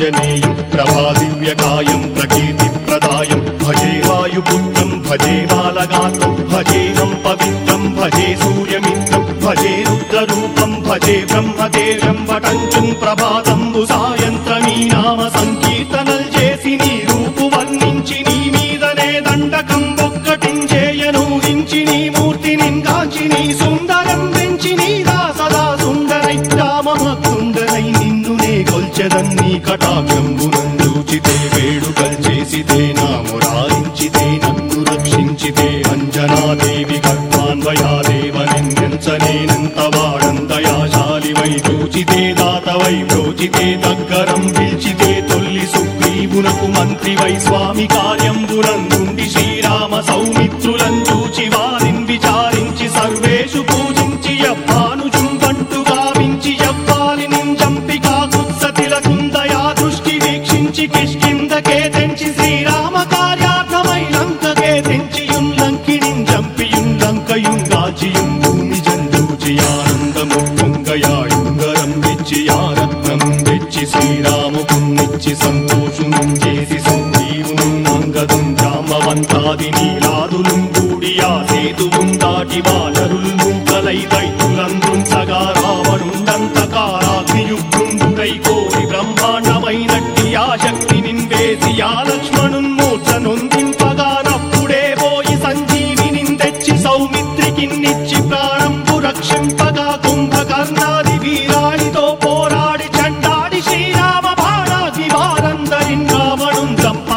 ఆంజనేయం ప్రభాదివ్యకాయం ప్రకీర్తిప్రదాయం భజే వాయుపుత్రం భజే బాలగాత్రం భజేహం పవిత్రం భజే సూర్యమిత్రం భజే రుద్రరూపం భజే బ్రహ్మదేవం వటంచుం ప్రభాతంబు సాయంత్రమీ నామ సంకీర్తనల్ చేసి నీ రూపు వర్ణించి నీ మీదనే దండకం ఒక్కటించేయనూరించి నీ మూర్తి నింగాచి నీ సుందరం పెంచి నీదా సదా సుందరై రామభక్తుండరై నిన్ను నే కొల్చెదన్ని కటాక్షంబునందూచితే వేడుకల్ చేసితే నా మురారించితే నన్ను రక్షించితే అంజనాదేవి గర్భాన్వయాదేవనెంచనేనంత వాడంతయాశాలి వై చూచితే దాతవై ప్రోచితే దగ్గరం పిలిచితే తొల్లి సుగ్రీవునకు మంత్రి వై స్వామి కార్యంబునందుండి శ్రీరామ సౌమిత్రులను చూచి వారిని విచారించి సర్వేషు పూజించి యవ్వాను చుంబంటు గావించి యవ్వాలి నింజంపి కాకుత్సతిలకుందయా దృష్టి వీక్షించి కిష్కిందకే తెంచి శ్రీరామ కార్యార్థమై లంకకే తెంచియుం లంకిణిం జంపియుం లంకయుం దాచియుం భూమి జందూచి ఆనందము పొంగయాయుంగరం తెచ్చి ఆరత్నం తెచ్చి శ్రీరాముకున్నిచ్చి సంతోషునం చేసి సుగ్రీవును అంగదుం జామవంతాది నీలాదులు కూడి ఆ సేతువుం దాటి వానరులు మూకలై దైతులందుంచగా రావణుండంతకారాగ్నియుగ్రుండుడై కోరి బ్రహ్మాండమైనట్టి ఆ శక్తి నిన్వేసి ఆ లక్ష్మణున్ మూర్ఛ నొందింపగా నప్పుడే పోయి సంజీవిని తెచ్చి సౌమిత్రికిన్నిచ్చి ప్రాణంపు రక్షింపగా కుంభకర్ణాది వీరాడితో పోరాడి చండాడి శ్రీరామ బాణాది వారందరిన్ రావణుం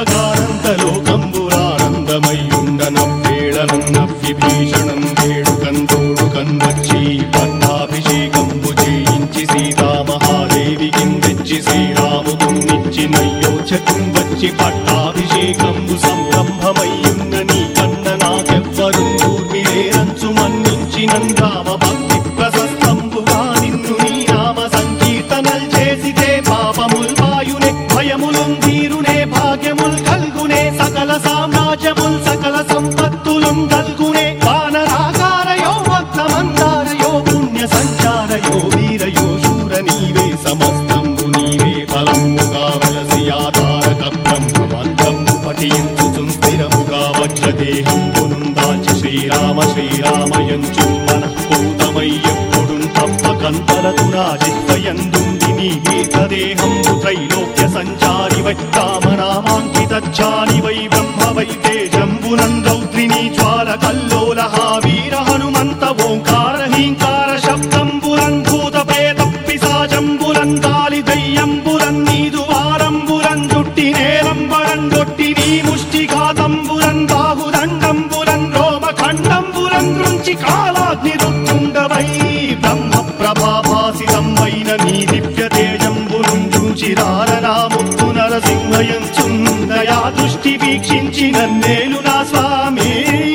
చంపగానంతలోకంబురానందమయ్యుండనవ్వేళనం నవ్విభీషణం వేడుకందోడు కన్వచ్చి పట్టాభిషేకంబు చేయించి సీతామహాదేవికి తెచ్చి శ్రీరాముకున్నిచ్చి నయ్యోచకం వచ్చి పట్టాభిషేకంబు సంరంభమయ్యున్న నీ కన్న నాకెవ్వరు ఊర్మిలేరంచు మన్నించి నందామ భక్తి ప్రశస్తంబుగా నిన్ను నీ నామ సంకీర్తనల్ చేసితే పాపముల్ వాయునే భయములుం తీరునే భాగ్యముల్ కల్గునే సకల సామ్రాజ్యముల్ సకల సంపత్తులుం కల్గునే వానరాకారయో భక్తమందారయో పుణ్య సంచారయో వీరయో శూర నీవే సమస్తంబు నీవే ఫలముగా వలసి ఆధారక బ్రహ్మమంత్రము పఠించు స్థిరముగా వజ్రదేహం పునుందాచి శ్రీరామ శ్రీరామయంచు మనఃపూతమై ఎప్పుడు తప్పకంతలతు రాజిత్వయందుండి నీ దీర్ఘదేహంబు త్రైలోక్య సంచారి వై రామనామాంకితాని వై బ్రహ్మ వై తేజంబునం రౌద్రిణీ జ్వాల కల్లోల వీర హనుమంత ఓంకార హీంకార శబ్దంబురం భూత ప్రేత పిశాజంబురం గాలి దయ్యంబురం నీదు వారంబురం జుట్టి నేలంబరం గొట్టి నీ ముష్టిఘాతంబురం బాహుదండంబురం రోమ ఖండంబురం దృంచి కాలాగ్ని రుత్తుండవై బ్రహ్మ ప్రభాభాసితమైన నీ దివ్య తేజంబురం చూచిరారనాముత్తు నరసింహయంచుందయా దృష్టి వీక్షించి నన్నేలు నా స్వామి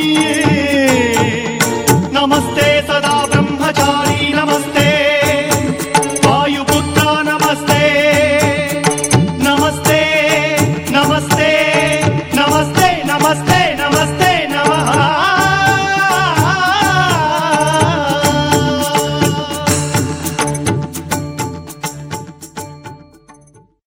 నమస్తే సదా బ్రహ్మచారి నమస్తే వాయుపుత్ర నమస్తే నమస్తే నమస్తే